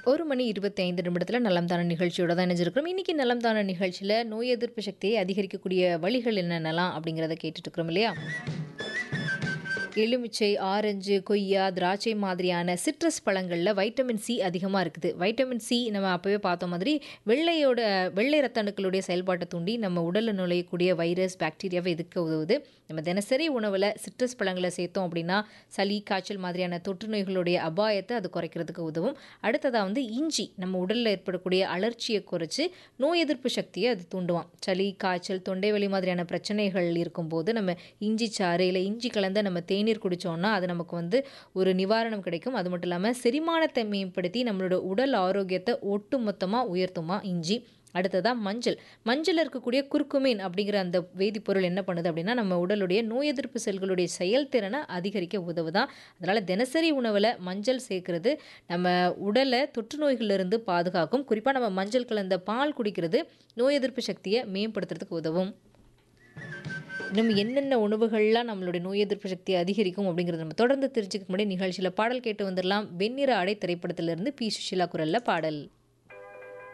ஒரு மணி இருபத்தி ஐந்து நிமிடத்தில் நலம் தான நிகழ்ச்சியோட தான் இணைஞ்சிருக்கிறோம் இன்றைக்கி நலம் தான நிகழ்ச்சியில் நோய் எதிர்ப்பு சக்தியை அதிகரிக்கக்கூடிய வழிகள் என்னென்னலாம் அப்படிங்கிறத கேட்டுட்டு இருக்கிறோம் இல்லையா எலுமிச்சை ஆரஞ்சு கொய்யா திராட்சை மாதிரியான சிட்ரஸ் பழங்களில் வைட்டமின் சி அதிகமாக இருக்குது வைட்டமின் சி நம்ம அப்போவே பார்த்த மாதிரி வெள்ளையோட வெள்ளை ரத்த அணுக்களுடைய செயல்பாட்டை தூண்டி நம்ம உடலில் நுழையக்கூடிய வைரஸ் பாக்டீரியாவை எதிர்க்க உதவுது நம்ம தினசரி உணவில் சிட்ரஸ் பழங்களை சேர்த்தோம் அப்படின்னா சளி காய்ச்சல் மாதிரியான தொற்று நோய்களுடைய அபாயத்தை அது குறைக்கிறதுக்கு உதவும் அடுத்ததாக வந்து இஞ்சி நம்ம உடலில் ஏற்படக்கூடிய அலர்ச்சியை குறைச்சி நோய் எதிர்ப்பு சக்தியை அது தூண்டுவான் சளி காய்ச்சல் தொண்டை வலி மாதிரியான பிரச்சனைகள் இருக்கும்போது நம்ம இஞ்சி சாறு இல்லை இஞ்சி கலந்த நம்ம தேநீர் குடித்தோம்னா அது நமக்கு வந்து ஒரு நிவாரணம் கிடைக்கும் அது மட்டும் இல்லாமல் செரிமானத்தை மேம்படுத்தி நம்மளோட உடல் ஆரோக்கியத்தை ஒட்டு மொத்தமாக உயர்த்துமா இஞ்சி அடுத்ததாக மஞ்சள் மஞ்சள் இருக்கக்கூடிய குர்குமின் அப்படிங்கிற அந்த வேதிப்பொருள் என்ன பண்ணுது அப்படின்னா நம்ம உடலுடைய நோய் எதிர்ப்பு செல்களுடைய செயல்திறனை அதிகரிக்க உதவுதான் அதனால் தினசரி உணவில் மஞ்சள் சேர்க்கறது நம்ம உடலை தொற்று நோய்களிலிருந்து பாதுகாக்கும் குறிப்பாக நம்ம மஞ்சள் கலந்த பால் குடிக்கிறது நோய் எதிர்ப்பு சக்தியை மேம்படுத்துறதுக்கு உதவும் இன்னும் என்னென்ன உணவுகள்லாம் நம்மளுடைய நோய் எதிர்ப்பு சக்தியை அதிகரிக்கும் அப்படிங்கிறத நம்ம தொடர்ந்து தெரிஞ்சுக்க முடியும் நிகழ்ச்சியில் பாடல் கேட்டு வந்துடலாம் வெண்ணிற ஆடை திரைப்படத்திலிருந்து பி சுஷிலா குரலில் பாடல்